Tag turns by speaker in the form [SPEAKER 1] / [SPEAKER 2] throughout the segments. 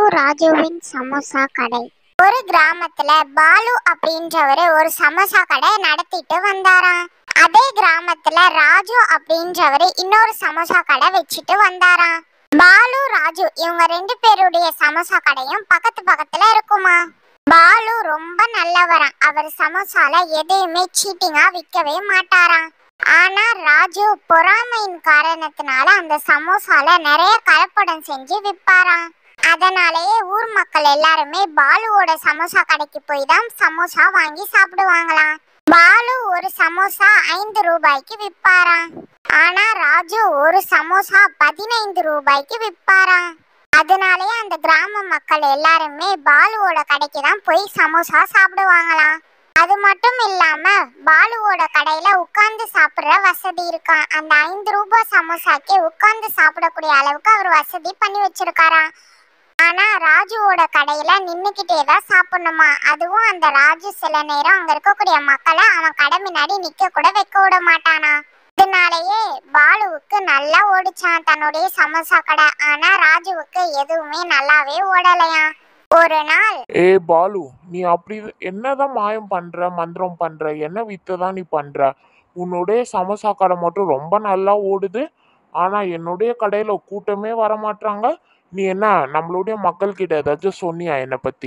[SPEAKER 1] ராஜுவின் சமோசா கடை ஒரு கிராமத்துல பாலு அப்படின்றவரு ஒரு சமோசா கடை நடத்திட்டு வந்தாராம் அதே கிராமத்துல ராஜு அப்படின்றவரு இன்னொரு சமோசா கடை வச்சுட்டு வந்தாராம் பாலு ராஜு இவங்க ரெண்டு பேருடைய சமோசா கடையும் பக்கத்து பக்கத்துல இருக்குமா பாலு ரொம்ப நல்லவராம் அவர் சமோசால எதையுமே சீட்டிங்கா விற்கவே மாட்டாராம் ஆனா ராஜு பொறாமையின் காரணத்தினால அந்த சமோசால நிறைய கலப்படம் செஞ்சு விற்பாராம் அதனாலேயே ஊர் மக்கள் எல்லாருமே பாலுவோட சமோசா கடைக்கு போய் தான் சமோசா வாங்கி சாப்பிடுவாங்களாம் பாலு ஒரு சமோசா ஐந்து ரூபாய்க்கு விற்பாராம் ஆனா ராஜு ஒரு சமோசா பதினைந்து ரூபாய்க்கு விற்பாராம் அதனாலேயே அந்த கிராம மக்கள் எல்லாருமே பாலுவோட கடைக்கு தான் போய் சமோசா சாப்பிடுவாங்களாம் அது மட்டும் இல்லாம பாலுவோட கடையில உட்கார்ந்து சாப்பிடுற வசதி இருக்கான் அந்த ஐந்து ரூபாய் சமோசாக்கே உட்கார்ந்து சாப்பிடக்கூடிய அளவுக்கு அவர் வசதி பண்ணி வச்சிருக்காராம் ஆனா ராஜுவோட கடையில நின்னுக்கிட்டே தான் சாப்பிடணுமா அதுவும் அந்த ராஜு சில நேரம் அங்க இருக்கக்கூடிய மக்களை அவன் கடை முன்னாடி நிக்க கூட வைக்க விட மாட்டானா இதனாலேயே பாலுவுக்கு நல்லா ஓடிச்சான் தன்னுடைய சமோசா கடை ஆனா ராஜுவுக்கு எதுவுமே நல்லாவே ஓடலையாம் ஒரு நாள்
[SPEAKER 2] ஏ பாலு நீ அப்படி என்னதான் மாயம் பண்ற மந்திரம் பண்ற என்ன வித்தை தான் நீ பண்ற உன்னுடைய சமோசா கடை மட்டும் ரொம்ப நல்லா ஓடுது ஆனா என்னுடைய கடையில கூட்டமே வர மாட்றாங்க நீ என்ன நம்மளுடைய மக்கள்கிட்ட ஏதாச்சும் சொன்னியா என்னை பத்தி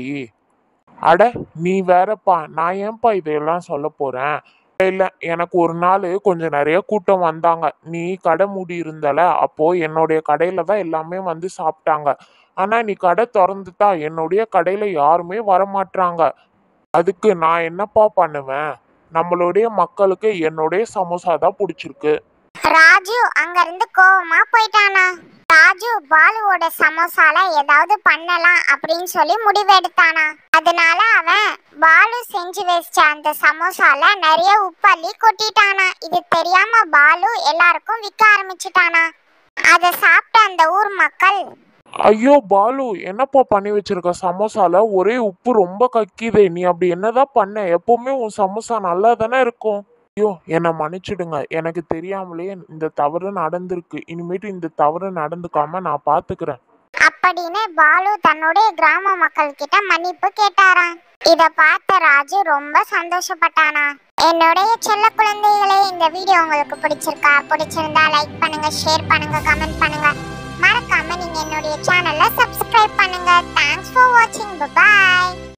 [SPEAKER 2] அட நீ வேறப்பா நான் ஏன்பா இதையெல்லாம் சொல்ல போறேன் இல்ல எனக்கு ஒரு நாள் கொஞ்சம் நிறைய கூட்டம் வந்தாங்க நீ கடை மூடி இருந்தல அப்போ என்னுடைய கடையில தான் எல்லாமே வந்து சாப்பிட்டாங்க ஆனா நீ கடை திறந்துட்டா என்னுடைய கடையில யாருமே வர மாட்றாங்க அதுக்கு நான் என்னப்பா பண்ணுவேன் நம்மளுடைய மக்களுக்கு என்னுடைய சமோசா தான் பிடிச்சிருக்கு
[SPEAKER 1] ராஜு அங்க இருந்து கோவமா போயிட்டானா ராஜு பாலுவோட சமோசால ஏதாவது பண்ணலாம் அப்படின்னு சொல்லி முடிவெடுத்தானா அதனால அவன் பாலு செஞ்சு வச்ச அந்த சமோசால நிறைய உப்பள்ளி கொட்டிட்டானா இது தெரியாம பாலு எல்லாருக்கும் விற்க ஆரம்பிச்சிட்டானா அதை சாப்பிட்ட அந்த ஊர் மக்கள்
[SPEAKER 2] ஐயோ பாலு என்னப்பா பண்ணி வச்சிருக்க சமோசால ஒரே உப்பு ரொம்ப கக்கிதே நீ அப்படி என்னதான் பண்ண எப்பவுமே உன் சமோசா நல்லா தானே இருக்கும் ஐயோ என்னை மன்னிச்சிடுங்க எனக்கு தெரியாமலே இந்த தவறு நடந்திருக்கு இனிமேட்டு இந்த தவறு நடந்துக்காம நான் பாத்துக்கிறேன்
[SPEAKER 1] அப்படின்னு பாலு தன்னுடைய கிராம மக்கள் கிட்ட மன்னிப்பு கேட்டாராம் இத பார்த்த ராஜு ரொம்ப சந்தோஷப்பட்டானா என்னுடைய செல்ல குழந்தைகளே இந்த வீடியோ உங்களுக்கு பிடிச்சிருக்கா பிடிச்சிருந்தா லைக் பண்ணுங்க ஷேர் பண்ணுங்க கமெண்ட் பண்ணுங்க மறக்காம நீங்க என்னுடைய சேனலை சப்ஸ்கிரைப் பண்ணுங்க தேங்க்ஸ் ஃபார் வாட்சிங் பாய்